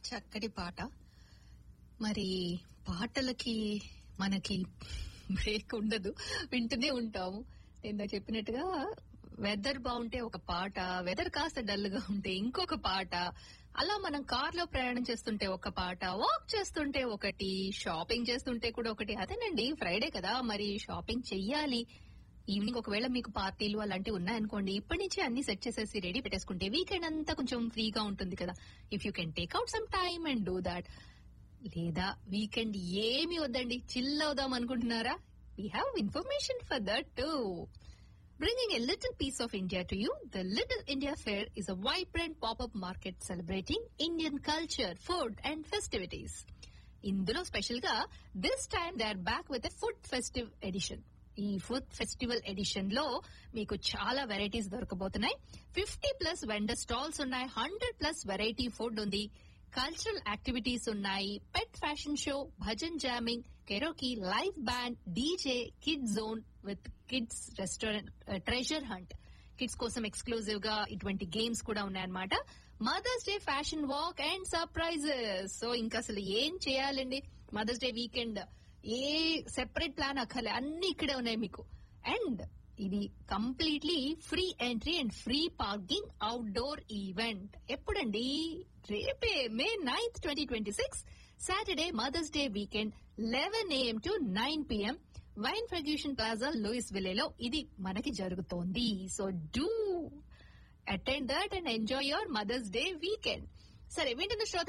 చక్కటి పాట మరి పాటలకి మనకి బ్రేక్ ఉండదు వింటూనే ఉంటాము నేను చెప్పినట్టుగా వెదర్ బాగుంటే ఒక పాట వెదర్ కాస్త డల్ గా ఉంటే ఇంకొక పాట అలా మనం కార్ లో ప్రయాణం చేస్తుంటే ఒక పాట వాక్ చేస్తుంటే ఒకటి షాపింగ్ చేస్తుంటే కూడా ఒకటి అదేనండి ఫ్రైడే కదా మరి షాపింగ్ చెయ్యాలి ఈవినింగ్ ఒకవేళ మీకు పార్టీలు అలాంటివి ఉన్నాయనుకోండి ఇప్పటి నుంచి అన్ని సెట్ చేసేసి రెడీ పెట్టేసుకుంటే వీకెండ్ అంతా కొంచెం ఫ్రీగా ఉంటుంది కదా if you can take out some time and do that లేదా వీకెండ్ ఏమి వద్దండి చిల్ అవుదాం అనుకుంటున్నారా we have information for that to Bringing a little piece of India to you, the Little India Fair is a vibrant pop-up market celebrating Indian culture, food and festivities. ఇందులో special గా this time they are back with a food festive edition ఈ food festival edition లో మీకు చాలా varieties దొరకబోతున్నాయి fifty plus vendor stalls ఉన్నాయి hundred plus variety food ఉంది cultural activities ఉన్నాయి pet fashion show bhajan jamming karaoke live band DJ kid zone with kids restaurant treasure hunt kids కోసం exclusive గా ఇటువంటి గేమ్స్ కూడా ఉన్నాయన్నమాట Mother's Day fashion walk and surprises so ఇంకా అసలు ఏం చేయాలండి Mother's Day weekend a separate plan అక్కర్లే అన్ని ఇక్కడే ఉన్నాయి మీకు అండ్ ఇది completely free entry and free parking outdoor event ఎప్పుడండి రేపే May ninth twenty twenty six Saturday Mother's Day weekend eleven AM to nine PM Wayne Ferguson Plaza లూయిస్ విలేలో ఇది మనకి జరుగుతోంది so do attend that and enjoy your Mother's Day weekend సరే వింటున్న శ్రోత